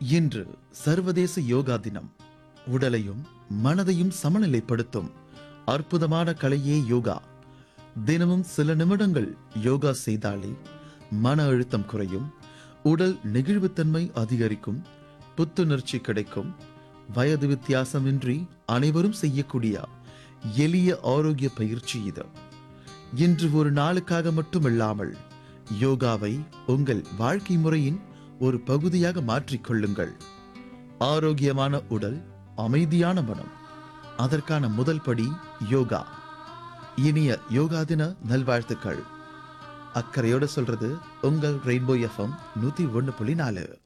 இன்று சர்வதேச யோகா தினம் உடலையும் மனதையும் சமநிலைப்படுத்தும் அற்புதமான கலையே யோகா தினமும் சில நிமிடங்கள் யோகா செய்தாலே மன அழுத்தம் குறையும் உடல் நெகிழ்வுத்தன்மை அதிகரிக்கும் புத்துணர்ச்சி கிடைக்கும் வயது வித்தியாசமின்றி அனைவரும் செய்யக்கூடிய எளிய ஆரோக்கிய பயிற்சி இது இன்று ஒரு நாளுக்காக மட்டுமில்லாமல் யோகாவை உங்கள் வாழ்க்கை முறையின் ஒரு பகுதியாக மாற்றிக்கொள்ளுங்கள் ஆரோக்கியமான உடல் அமைதியான மனம் அதற்கான முதல் படி யோகா இனிய யோகா தின நல்வாழ்த்துக்கள் அக்கறையோட சொல்றது உங்கள் ரெயின்போ எஃப்எம் நூத்தி ஒண்ணு புள்ளி நாலு